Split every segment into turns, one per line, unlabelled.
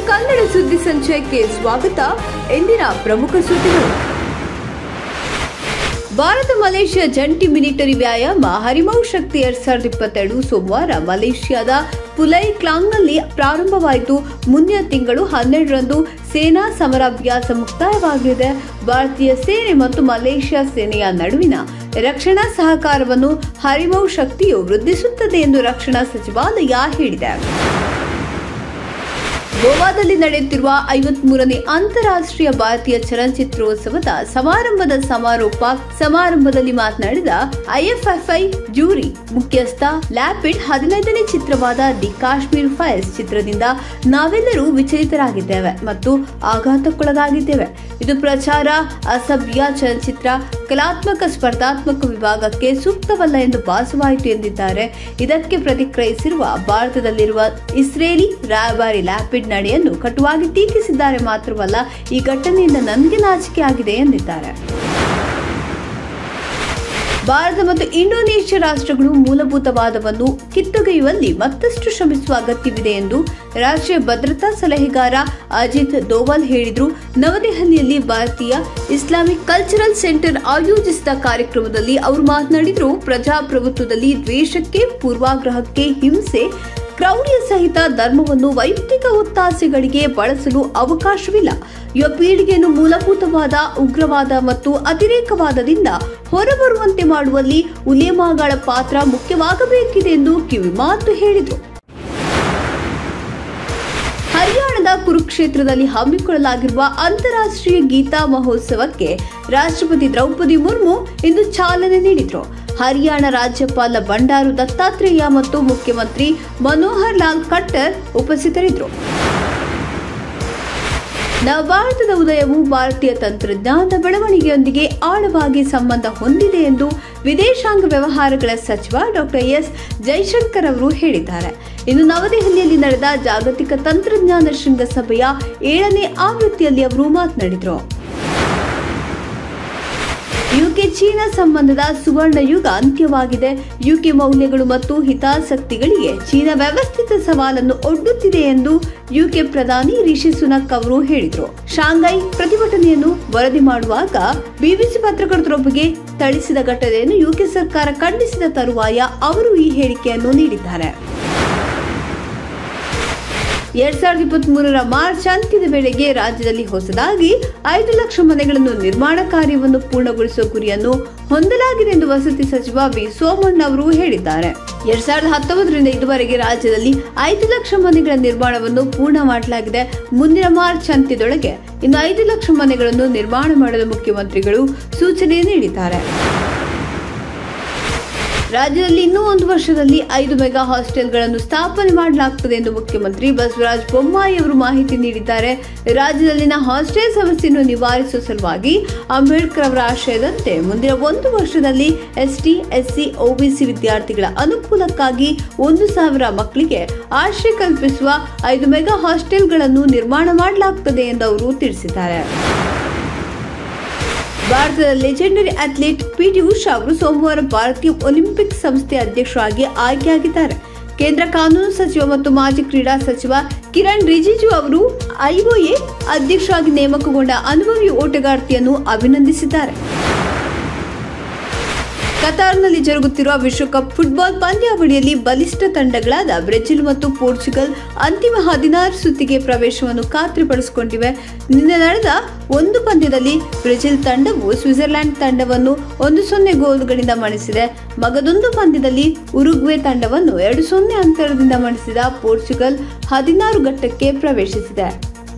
ಕನ್ನಡ ಸುದ್ದಿ ಸಂಚಯಕ್ಕೆ ಸ್ವಾಗತ ಇಂದಿನ ಪ್ರಮುಖ ಸುದ್ದಿಗಳು ಭಾರತ ಮಲೇಷ್ಯಾ ಜಂಟಿ ಮಿಲಿಟರಿ ವ್ಯಾಯಾಮ ಹರಿಮೌ ಶಕ್ತಿ ಎರಡ್ ಸಾವಿರದ ಇಪ್ಪತ್ತೆರಡು ಸೋಮವಾರ ಮಲೇಷ್ಯಾದ ಪುಲೈ ಕ್ಲಾಂಗ್ನಲ್ಲಿ ಪ್ರಾರಂಭವಾಯಿತು ಮುಂದಿನ ತಿಂಗಳು ಹನ್ನೆರಡರಂದು ಸೇನಾ ಸಮರಾಭ್ಯಾಸ ಮುಕ್ತಾಯವಾಗಲಿದೆ ಭಾರತೀಯ ಸೇನೆ ಮತ್ತು ಮಲೇಷ್ಯಾ ಸೇನೆಯ ನಡುವಿನ ರಕ್ಷಣಾ ಸಹಕಾರವನ್ನು ಹರಿಮೌ ಶಕ್ತಿಯು ವೃದ್ಧಿಸುತ್ತದೆ ಎಂದು ರಕ್ಷಣಾ ಸಚಿವಾಲಯ ಹೇಳಿದೆ ಗೋವಾದಲ್ಲಿ ನಡೆಯುತ್ತಿರುವ ಐವತ್ಮೂರನೇ ಅಂತಾರಾಷ್ಟ್ರೀಯ ಭಾರತೀಯ ಚಲನಚಿತ್ರೋತ್ಸವದ ಸಮಾರಂಭದ ಸಮಾರೋಪ ಸಮಾರಂಭದಲ್ಲಿ ಮಾತನಾಡಿದ ಐಎಫ್ಎಫ್ಐ ಜೂರಿ ಮುಖ್ಯಸ್ಥ ಲ್ಯಾಪಿಡ್ ಹದಿನೈದನೇ ಚಿತ್ರವಾದ ದಿ ಕಾಶ್ಮೀರ್ ಫೈಲ್ಸ್ ಚಿತ್ರದಿಂದ ನಾವೆಲ್ಲರೂ ವಿಚಲಿತರಾಗಿದ್ದೇವೆ ಮತ್ತು ಆಘಾತಕ್ಕೊಳಗಾಗಿದ್ದೇವೆ ಇದು ಪ್ರಚಾರ ಅಸಭ್ಯ ಚಲನಚಿತ್ರ ಕಲಾತ್ಮಕ ಸ್ಪರ್ಧಾತ್ಮಕ ವಿಭಾಗಕ್ಕೆ ಸೂಕ್ತವಲ್ಲ ಎಂದು ಭಾಸವಾಯಿತು ಎಂದಿದ್ದಾರೆ ಇದಕ್ಕೆ ಪ್ರತಿಕ್ರಿಯಿಸಿರುವ ಭಾರತದಲ್ಲಿರುವ ಇಸ್ರೇಲಿ ರಾಯಭಾರಿ ಲ್ಯಾಪಿಡ್ ನಡೆಯನ್ನು ಕಟುವಾಗಿ ಟೀಕಿಸಿದ್ದಾರೆ ಮಾತ್ರವಲ್ಲ ಈ ಘಟನೆಯಿಂದ ನನಗೆ ನಾಚಿಕೆ ಆಗಿದೆ ಎಂದಿದ್ದಾರೆ ಭಾರತ ಮತ್ತು ಇಂಡೋನೇಷ್ಯಾ ರಾಷ್ಟ್ರಗಳು ಮೂಲಭೂತವಾದವನ್ನು ಕಿತ್ತೊಗೆಯುವಲ್ಲಿ ಮತ್ತಷ್ಟು ಶ್ರಮಿಸುವ ಅಗತ್ಯವಿದೆ ಎಂದು ರಾಷ್ಟ್ರೀಯ ಭದ್ರತಾ ಸಲಹೆಗಾರ ಅಜಿತ್ ದೋವಲ್ ಹೇಳಿದರು ನವದೆಹಲಿಯಲ್ಲಿ ಭಾರತೀಯ ಇಸ್ಲಾಮಿಕ್ ಕಲ್ಚರಲ್ ಸೆಂಟರ್ ಆಯೋಜಿಸಿದ ಕಾರ್ಯಕ್ರಮದಲ್ಲಿ ಅವರು ಮಾತನಾಡಿದರು ಪ್ರಜಾಪ್ರಭುತ್ವದಲ್ಲಿ ದ್ವೇಷಕ್ಕೆ ಪೂರ್ವಾಗ್ರಹಕ್ಕೆ ಹಿಂಸೆ ಕ್ರೌರ್ಯ ಸಹಿತ ಧರ್ಮವನ್ನು ವೈಯಕ್ತಿಕ ಒತ್ತಾಸೆಗಳಿಗೆ ಬಳಸಲು ಅವಕಾಶವಿಲ್ಲ ಯುವ ಪೀಳಿಗೆಯನ್ನು ಮೂಲಭೂತವಾದ ಉಗ್ರವಾದ ಮತ್ತು ಅತಿರೇಕವಾದದಿಂದ ಹೊರಬರುವಂತೆ ಮಾಡುವಲ್ಲಿ ಉಲೇಮಾಗಳ ಪಾತ್ರ ಮುಖ್ಯವಾಗಬೇಕಿದೆ ಎಂದು ಕಿವಿಮಾತು ಹೇಳಿದರು ಹರಿಯಾಣದ ಕುರುಕ್ಷೇತ್ರದಲ್ಲಿ ಹಮ್ಮಿಕೊಳ್ಳಲಾಗಿರುವ ಅಂತಾರಾಷ್ಟ್ರೀಯ ಗೀತಾ ಮಹೋತ್ಸವಕ್ಕೆ ರಾಷ್ಟ್ರಪತಿ ದ್ರೌಪದಿ ಮುರ್ಮು ಇಂದು ಚಾಲನೆ ನೀಡಿದರು ಹರಿಯಾಣ ರಾಜ್ಯಪಾಲ ಬಂಡಾರು ದತ್ತಾತ್ರೇಯ ಮತ್ತು ಮುಖ್ಯಮಂತ್ರಿ ಮನೋಹರ್ ಲಾಲ್ ಖಟ್ಟರ್ ಉಪಸ್ಥಿತರಿದ್ದರು ನವಭಾರತದ ಉದಯವು ಭಾರತೀಯ ತಂತ್ರಜ್ಞಾನದ ಬೆಳವಣಿಗೆಯೊಂದಿಗೆ ಆಳವಾಗಿ ಸಂಬಂಧ ಹೊಂದಿದೆ ಎಂದು ವಿದೇಶಾಂಗ ವ್ಯವಹಾರಗಳ ಸಚಿವ ಡಾಕ್ಟರ್ ಎಸ್ ಜೈಶಂಕರ್ ಅವರು ಹೇಳಿದ್ದಾರೆ ಇಂದು ನವದೆಹಲಿಯಲ್ಲಿ ನಡೆದ ಜಾಗತಿಕ ತಂತ್ರಜ್ಞಾನ ಶೃಂಗಸಭೆಯ ಏಳನೇ ಆವೃತ್ತಿಯಲ್ಲಿ ಅವರು ಮಾತನಾಡಿದರು ಯುಕೆ ಚೀನಾ ಸಂಬಂಧದ ಸುವರ್ಣ ಯುಗ ಅಂತ್ಯವಾಗಿದೆ ಯುಕೆ ಮೌಲ್ಯಗಳು ಮತ್ತು ಹಿತಾಸಕ್ತಿಗಳಿಗೆ ಚೀನಾ ವ್ಯವಸ್ಥಿತ ಸವಾಲನ್ನು ಒಡ್ಡುತ್ತಿದೆ ಎಂದು ಯುಕೆ ಪ್ರಧಾನಿ ರಿಷಿ ಸುನಕ್ ಅವರು ಹೇಳಿದರು ಶಾಂಘೈ ಪ್ರತಿಭಟನೆಯನ್ನು ವರದಿ ಮಾಡುವಾಗ ಬಿಬಿಸಿ ಪತ್ರಕರ್ತರೊಬ್ಬಗೆ ಥಳಿಸಿದ ಘಟನೆಯನ್ನು ಯುಕೆ ಸರ್ಕಾರ ಖಂಡಿಸಿದ ತರುವಾಯ ಅವರು ಈ ಹೇಳಿಕೆಯನ್ನು ನೀಡಿದ್ದಾರೆ ಎರಡ್ ಸಾವಿರದ ಇಪ್ಪತ್ತ್ ಮೂರರ ಮಾರ್ಚ್ ಅಂತ್ಯದ ವೇಳೆಗೆ ರಾಜ್ಯದಲ್ಲಿ ಹೊಸದಾಗಿ ಐದು ಲಕ್ಷ ಮನೆಗಳನ್ನು ನಿರ್ಮಾಣ ಕಾರ್ಯವನ್ನು ಪೂರ್ಣಗೊಳಿಸುವ ಗುರಿಯನ್ನು ಹೊಂದಲಾಗಿದೆ ಎಂದು ವಸತಿ ಸಚಿವ ವಿ ಸೋಮಣ್ಣ ಅವರು ಹೇಳಿದ್ದಾರೆ ಎರಡ್ ಸಾವಿರದ ಹತ್ತೊಂಬತ್ತರಿಂದ ಇದುವರೆಗೆ ರಾಜ್ಯದಲ್ಲಿ ಐದು ಲಕ್ಷ ಮನೆಗಳ ನಿರ್ಮಾಣವನ್ನು ಪೂರ್ಣ ಮಾಡಲಾಗಿದೆ ಮುಂದಿನ ಮಾರ್ಚ್ ಅಂತ್ಯದೊಳಗೆ ಇನ್ನು ಐದು ಲಕ್ಷ ಮನೆಗಳನ್ನು ನಿರ್ಮಾಣ ಮಾಡಲು ಮುಖ್ಯಮಂತ್ರಿಗಳು ಸೂಚನೆ ನೀಡಿದ್ದಾರೆ ರಾಜ್ಯದಲ್ಲಿ ಇನ್ನೂ ಒಂದು ವರ್ಷದಲ್ಲಿ ಐದು ಮೆಗಾ ಹಾಸ್ಟೆಲ್ಗಳನ್ನು ಸ್ಥಾಪನೆ ಮಾಡಲಾಗುತ್ತದೆ ಎಂದು ಮುಖ್ಯಮಂತ್ರಿ ಬಸವರಾಜ ಬೊಮ್ಮಾಯಿ ಅವರು ಮಾಹಿತಿ ನೀಡಿದ್ದಾರೆ ರಾಜ್ಯದಲ್ಲಿನ ಹಾಸ್ಟೆಲ್ ಸಮಸ್ಯೆಯನ್ನು ನಿವಾರಿಸುವ ಸಲುವಾಗಿ ಅಂಬೇಡ್ಕರ್ ಅವರ ಆಶಯದಂತೆ ಮುಂದಿನ ಒಂದು ವರ್ಷದಲ್ಲಿ ಎಸ್ಟಿ ಎಸ್ಸಿ ಒಬಿಸಿ ವಿದ್ಯಾರ್ಥಿಗಳ ಅನುಕೂಲಕ್ಕಾಗಿ ಒಂದು ಸಾವಿರ ಮಕ್ಕಳಿಗೆ ಆಶ್ರಯ ಕಲ್ಪಿಸುವ ಐದು ಮೆಗಾ ಹಾಸ್ಟೆಲ್ಗಳನ್ನು ನಿರ್ಮಾಣ ಮಾಡಲಾಗುತ್ತದೆ ಎಂದು ಅವರು ತಿಳಿಸಿದ್ದಾರೆ ಭಾರತದ ಲೆಜೆಂಡರಿ ಅಥ್ಲೀಟ್ ಪಿಟಿ ಉಷಾ ಅವರು ಸೋಮವಾರ ಭಾರತೀಯ ಒಲಿಂಪಿಕ್ ಸಂಸ್ಥೆ ಅಧ್ಯಕ್ಷರಾಗಿ ಆಯ್ಕೆಯಾಗಿದ್ದಾರೆ ಕೇಂದ್ರ ಕಾನೂನು ಸಚಿವ ಮತ್ತು ಮಾಜಿ ಕ್ರೀಡಾ ಸಚಿವ ಕಿರಣ್ ರಿಜಿಜು ಅವರು ಐಒಎ ಅಧ್ಯಕ್ಷರಾಗಿ ನೇಮಕಗೊಂಡ ಅನುಭವಿ ಓಟಗಾರ್ತಿಯನ್ನು ಅಭಿನಂದಿಸಿದ್ದಾರೆ ಕತಾರ್ನಲ್ಲಿ ಜರುಗುತ್ತಿರುವ ವಿಶ್ವಕಪ್ ಫುಟ್ಬಾಲ್ ಪಂದ್ಯಾವಳಿಯಲ್ಲಿ ಬಲಿಷ್ಠ ತಂಡಗಳಾದ ಬ್ರೆಜಿಲ್ ಮತ್ತು ಪೋರ್ಚುಗಲ್ ಅಂತಿಮ ಹದಿನಾರು ಸುತ್ತಿಗೆ ಪ್ರವೇಶವನ್ನು ಖಾತ್ರಿಪಡಿಸಿಕೊಂಡಿವೆ ನಿನ್ನೆ ನಡೆದ ಒಂದು ಪಂದ್ಯದಲ್ಲಿ ಬ್ರೆಜಿಲ್ ತಂಡವು ಸ್ವಿಟ್ಜರ್ಲೆಂಡ್ ತಂಡವನ್ನು ಒಂದು ಸೊನ್ನೆ ಗೋಲುಗಳಿಂದ ಮಣಿಸಿದೆ ಮಗದೊಂದು ಪಂದ್ಯದಲ್ಲಿ ಉರುಗ್ವೆ ತಂಡವನ್ನು ಎರಡು ಸೊನ್ನೆ ಅಂತರದಿಂದ ಮಣಿಸಿದ ಪೋರ್ಚುಗಲ್ ಹದಿನಾರು ಘಟ್ಟಕ್ಕೆ ಪ್ರವೇಶಿಸಿದೆ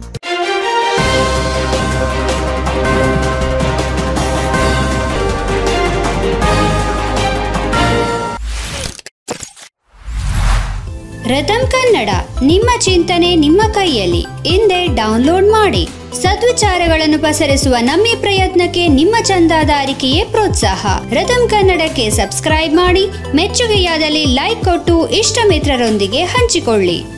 ರಥಂ ಕನ್ನಡ ನಿಮ್ಮ ಚಿಂತನೆ ನಿಮ್ಮ ಕೈಯಲ್ಲಿ ಹಿಂದೆ ಡೌನ್ಲೋಡ್ ಮಾಡಿ ಸದ್ವಿಚಾರಗಳನ್ನು ಪಸರಿಸುವ ನಮ್ಮ ಈ ಪ್ರಯತ್ನಕ್ಕೆ ನಿಮ್ಮ ಚಂದಾದಾರಿಕೆಯೇ ಪ್ರೋತ್ಸಾಹ ರಥಂ ಕನ್ನಡಕ್ಕೆ ಸಬ್ಸ್ಕ್ರೈಬ್ ಮಾಡಿ ಮೆಚ್ಚುಗೆಯಾದಲ್ಲಿ ಲೈಕ್ ಕೊಟ್ಟು ಇಷ್ಟ ಮಿತ್ರರೊಂದಿಗೆ ಹಂಚಿಕೊಳ್ಳಿ